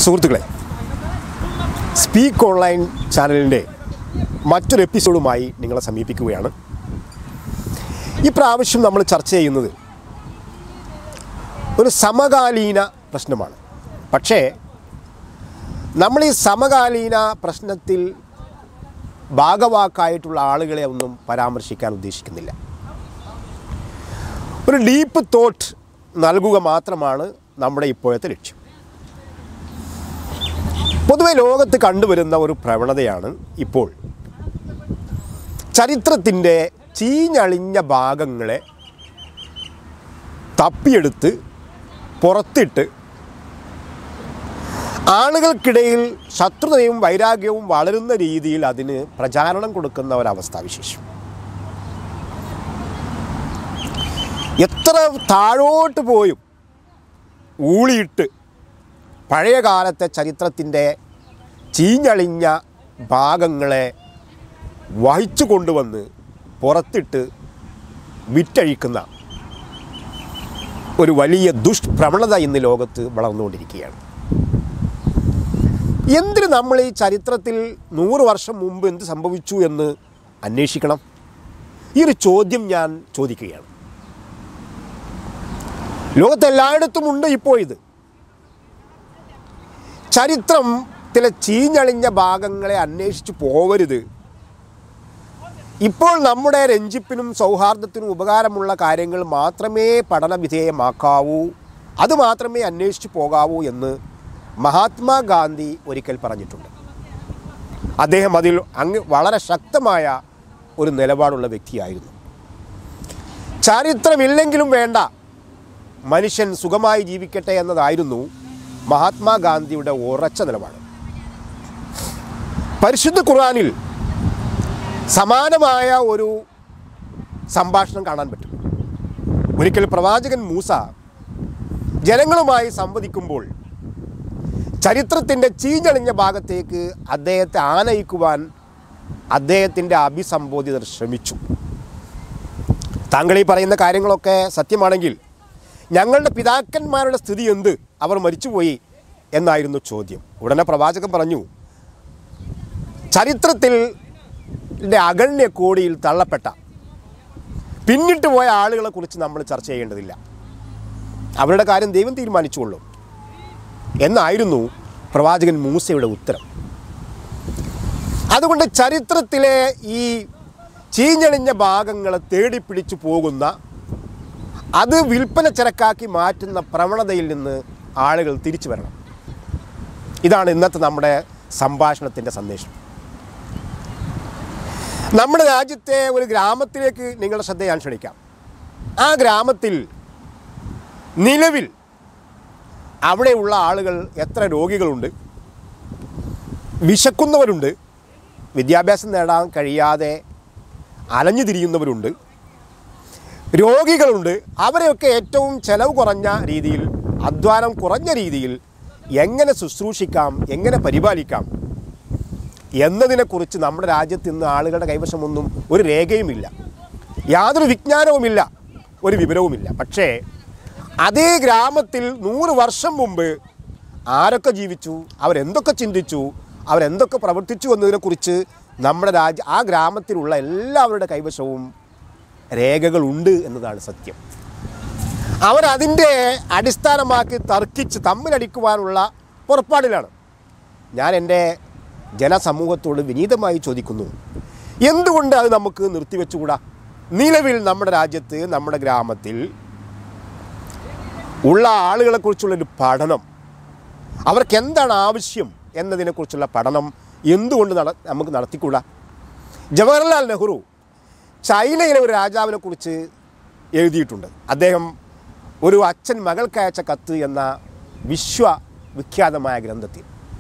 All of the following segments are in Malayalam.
സുഹൃത്തുക്കളെ സ്പീക്ക് ഓൺലൈൻ ചാനലിൻ്റെ മറ്റൊരു എപ്പിസോഡുമായി നിങ്ങളെ സമീപിക്കുകയാണ് ഈ പ്രാവശ്യം നമ്മൾ ചർച്ച ചെയ്യുന്നത് ഒരു സമകാലീന പ്രശ്നമാണ് പക്ഷേ നമ്മൾ ഈ സമകാലീന പ്രശ്നത്തിൽ ഭാഗവാക്കായിട്ടുള്ള ആളുകളെ ഒന്നും പരാമർശിക്കാൻ ഉദ്ദേശിക്കുന്നില്ല ഒരു ഡീപ്പ് തോട്ട് നൽകുക മാത്രമാണ് നമ്മുടെ ഇപ്പോഴത്തെ ലക്ഷ്യം പൊതുവെ ലോകത്ത് കണ്ടുവരുന്ന ഒരു പ്രവണതയാണ് ഇപ്പോൾ ചരിത്രത്തിൻ്റെ ചീഞ്ഞളിഞ്ഞ ഭാഗങ്ങളെ തപ്പിയെടുത്ത് പുറത്തിട്ട് ആളുകൾക്കിടയിൽ ശത്രുതയും വൈരാഗ്യവും വളരുന്ന രീതിയിൽ അതിന് പ്രചാരണം കൊടുക്കുന്ന ഒരവസ്ഥാവിശേഷം എത്ര താഴോട്ട് പോയും ഊളിയിട്ട് പഴയ കാലത്തെ ചരിത്രത്തിൻ്റെ ചീഞ്ഞളിഞ്ഞ ഭാഗങ്ങളെ വഹിച്ചു കൊണ്ടുവന്ന് പുറത്തിട്ട് വിറ്റഴിക്കുന്ന ഒരു വലിയ ദുഷ്പ്രവണത ഇന്ന് ലോകത്ത് വളർന്നുകൊണ്ടിരിക്കുകയാണ് എന്തിന് നമ്മൾ ഈ ചരിത്രത്തിൽ നൂറ് വർഷം മുമ്പ് എന്ത് സംഭവിച്ചു എന്ന് അന്വേഷിക്കണം ഈ ഒരു ചോദ്യം ഞാൻ ചോദിക്കുകയാണ് ലോകത്തെല്ലായിടത്തും ഉണ്ട് ഇപ്പോൾ ഇത് ചരിത്രത്തിലെ ചീഞ്ഞളിഞ്ഞ ഭാഗങ്ങളെ അന്വേഷിച്ച് പോവരുത് ഇപ്പോൾ നമ്മുടെ രഞ്ജിപ്പിനും സൗഹാർദ്ദത്തിനും ഉപകാരമുള്ള കാര്യങ്ങൾ മാത്രമേ പഠന വിധേയമാക്കാവൂ അത് മാത്രമേ അന്വേഷിച്ച് പോകാവൂ എന്ന് മഹാത്മാഗാന്ധി ഒരിക്കൽ പറഞ്ഞിട്ടുണ്ട് അദ്ദേഹം അതിൽ അങ്ങ് വളരെ ശക്തമായ ഒരു നിലപാടുള്ള വ്യക്തിയായിരുന്നു ചരിത്രമില്ലെങ്കിലും വേണ്ട മനുഷ്യൻ സുഖമായി ജീവിക്കട്ടെ എന്നതായിരുന്നു മഹാത്മാഗാന്ധിയുടെ ഉറച്ച നിലപാട് പരിശുദ്ധ ഖുർആനിൽ സമാനമായ ഒരു സംഭാഷണം കാണാൻ പറ്റും ഒരിക്കൽ പ്രവാചകൻ മൂസ ജനങ്ങളുമായി സംവദിക്കുമ്പോൾ ചരിത്രത്തിൻ്റെ ചീഞ്ഞളിഞ്ഞ ഭാഗത്തേക്ക് അദ്ദേഹത്തെ ആനയിക്കുവാൻ അദ്ദേഹത്തിൻ്റെ അഭിസംബോധിതർ ശ്രമിച്ചു താങ്കൾ ഈ പറയുന്ന കാര്യങ്ങളൊക്കെ സത്യമാണെങ്കിൽ ഞങ്ങളുടെ പിതാക്കന്മാരുടെ സ്ഥിതി എന്ത് അവർ മരിച്ചുപോയി എന്നായിരുന്നു ചോദ്യം ഉടനെ പ്രവാചകൻ പറഞ്ഞു ചരിത്രത്തിൽ അഗണ്യ കോടിയിൽ തള്ളപ്പെട്ട പിന്നിട്ട് പോയ ആളുകളെ കുറിച്ച് നമ്മൾ ചർച്ച ചെയ്യേണ്ടതില്ല അവരുടെ കാര്യം ദൈവം തീരുമാനിച്ചുകൊള്ളും എന്നായിരുന്നു പ്രവാചകൻ മൂസയുടെ ഉത്തരം അതുകൊണ്ട് ചരിത്രത്തിലെ ഈ ചീഞ്ഞളിഞ്ഞ ഭാഗങ്ങളെ തേടിപ്പിടിച്ചു പോകുന്ന അത് വിൽപ്പന ചരക്കാക്കി മാറ്റുന്ന പ്രവണതയിൽ നിന്ന് ആളുകൾ തിരിച്ചു വരണം ഇതാണ് ഇന്നത്തെ നമ്മുടെ സംഭാഷണത്തിൻ്റെ സന്ദേശം നമ്മുടെ രാജ്യത്തെ ഒരു ഗ്രാമത്തിലേക്ക് നിങ്ങളുടെ ശ്രദ്ധ ഞാൻ ക്ഷണിക്കാം ആ ഗ്രാമത്തിൽ നിലവിൽ അവിടെയുള്ള ആളുകൾ എത്ര രോഗികളുണ്ട് വിശക്കുന്നവരുണ്ട് വിദ്യാഭ്യാസം നേടാൻ കഴിയാതെ അലഞ്ഞു തിരിയുന്നവരുണ്ട് രോഗികളുണ്ട് അവരെയൊക്കെ ഏറ്റവും ചെലവ് കുറഞ്ഞ രീതിയിൽ അധ്വാനം കുറഞ്ഞ രീതിയിൽ എങ്ങനെ ശുശ്രൂഷിക്കാം എങ്ങനെ പരിപാലിക്കാം എന്നതിനെക്കുറിച്ച് നമ്മുടെ രാജ്യത്ത് ഇന്ന് ആളുകളുടെ കൈവശമൊന്നും ഒരു രേഖയുമില്ല യാതൊരു വിജ്ഞാനവുമില്ല ഒരു വിവരവുമില്ല പക്ഷേ അതേ ഗ്രാമത്തിൽ നൂറ് വർഷം മുമ്പ് ആരൊക്കെ ജീവിച്ചു അവരെന്തൊക്കെ ചിന്തിച്ചു അവരെന്തൊക്കെ പ്രവർത്തിച്ചു എന്നതിനെക്കുറിച്ച് നമ്മുടെ രാജ്യ ആ ഗ്രാമത്തിലുള്ള എല്ലാവരുടെ കൈവശവും രേഖകളുണ്ട് എന്നതാണ് സത്യം അവരതിൻ്റെ അടിസ്ഥാനമാക്കി തർക്കിച്ച് തമ്മിലടിക്കുവാനുള്ള പുറപ്പാടിലാണ് ഞാൻ എൻ്റെ ജനസമൂഹത്തോട് വിനീതമായി ചോദിക്കുന്നു എന്തുകൊണ്ട് അത് നമുക്ക് നിർത്തിവെച്ചുകൂടാ നിലവിൽ നമ്മുടെ രാജ്യത്ത് നമ്മുടെ ഗ്രാമത്തിൽ ഉള്ള ആളുകളെക്കുറിച്ചുള്ളൊരു പഠനം അവർക്ക് എന്താണ് ആവശ്യം എന്നതിനെക്കുറിച്ചുള്ള പഠനം എന്തുകൊണ്ട് നട നമുക്ക് നടത്തിക്കൂടാ ജവഹർലാൽ നെഹ്റു ചൈനയിലെ ഒരു രാജാവിനെ കുറിച്ച് എഴുതിയിട്ടുണ്ട് അദ്ദേഹം ഒരു അച്ഛൻ മകൾക്കയച്ച കത്ത് എന്ന വിശ്വവിഖ്യാതമായ ഗ്രന്ഥത്തിൽ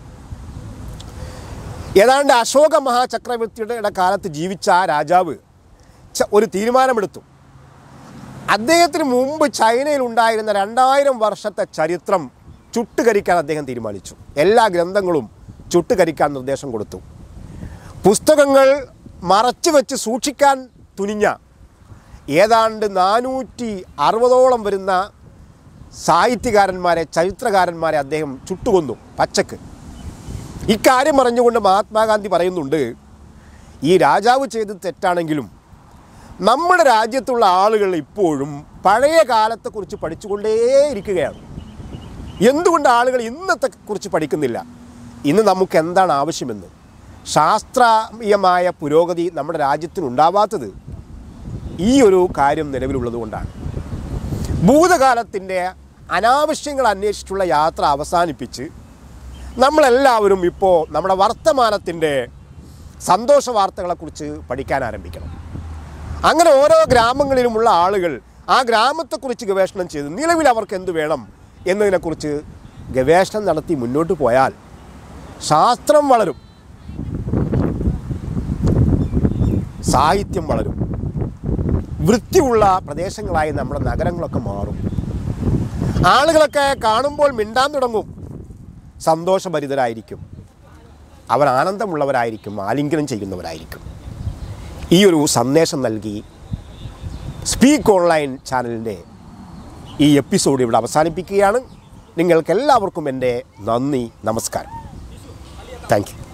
ഏതാണ്ട് അശോക മഹാചക്രവർത്തിയുടെ കാലത്ത് ജീവിച്ച ആ രാജാവ് ച- ഒരു തീരുമാനമെടുത്തു അദ്ദേഹത്തിന് മുമ്പ് ചൈനയിൽ ഉണ്ടായിരുന്ന രണ്ടായിരം വർഷത്തെ ചരിത്രം ചുട്ടുകരിക്കാൻ അദ്ദേഹം തീരുമാനിച്ചു എല്ലാ ഗ്രന്ഥങ്ങളും ചുട്ടുകരിക്കാൻ നിർദ്ദേശം കൊടുത്തു പുസ്തകങ്ങൾ മറച്ചു വെച്ച് സൂക്ഷിക്കാൻ തുനിഞ്ഞ ഏതാണ്ട് നാനൂറ്റി അറുപതോളം വരുന്ന സാഹിത്യകാരന്മാരെ ചരിത്രകാരന്മാരെ അദ്ദേഹം ചുട്ടുകൊന്നു പച്ചക്ക് ഇക്കാര്യം അറിഞ്ഞുകൊണ്ട് മഹാത്മാഗാന്ധി പറയുന്നുണ്ട് ഈ രാജാവ് ചെയ്തത് തെറ്റാണെങ്കിലും നമ്മുടെ രാജ്യത്തുള്ള ആളുകൾ ഇപ്പോഴും പഴയ കാലത്തെക്കുറിച്ച് പഠിച്ചുകൊണ്ടേയിരിക്കുകയാണ് എന്തുകൊണ്ട് ആളുകൾ ഇന്നത്തെ കുറിച്ച് പഠിക്കുന്നില്ല ഇന്ന് നമുക്ക് എന്താണ് ആവശ്യമെന്ന് ശാസ്ത്രീയമായ പുരോഗതി നമ്മുടെ രാജ്യത്തിനുണ്ടാവാത്തത് ഈ ഒരു കാര്യം നിലവിലുള്ളത് കൊണ്ടാണ് ഭൂതകാലത്തിൻ്റെ അനാവശ്യങ്ങൾ അന്വേഷിച്ചുള്ള യാത്ര അവസാനിപ്പിച്ച് നമ്മളെല്ലാവരും ഇപ്പോൾ നമ്മുടെ വർത്തമാനത്തിൻ്റെ സന്തോഷ വാർത്തകളെക്കുറിച്ച് പഠിക്കാൻ ആരംഭിക്കണം അങ്ങനെ ഓരോ ഗ്രാമങ്ങളിലുമുള്ള ആളുകൾ ആ ഗ്രാമത്തെക്കുറിച്ച് ഗവേഷണം ചെയ്ത് നിലവിൽ അവർക്ക് എന്ത് വേണം എന്നതിനെക്കുറിച്ച് ഗവേഷണം നടത്തി മുന്നോട്ട് പോയാൽ ശാസ്ത്രം വളരും സാഹിത്യം വളരും വൃത്തിയുള്ള പ്രദേശങ്ങളായി നമ്മുടെ നഗരങ്ങളൊക്കെ മാറും ആളുകളൊക്കെ കാണുമ്പോൾ മിണ്ടാൻ തുടങ്ങും സന്തോഷഭരിതരായിരിക്കും അവർ ആനന്ദമുള്ളവരായിരിക്കും ആലിംഗനം ചെയ്യുന്നവരായിരിക്കും ഈ ഒരു സന്ദേശം നൽകി സ്പീക്ക് ഓൺലൈൻ ചാനലിൻ്റെ ഈ എപ്പിസോഡ് ഇവിടെ അവസാനിപ്പിക്കുകയാണ് നിങ്ങൾക്കെല്ലാവർക്കും എൻ്റെ നന്ദി നമസ്കാരം താങ്ക് യു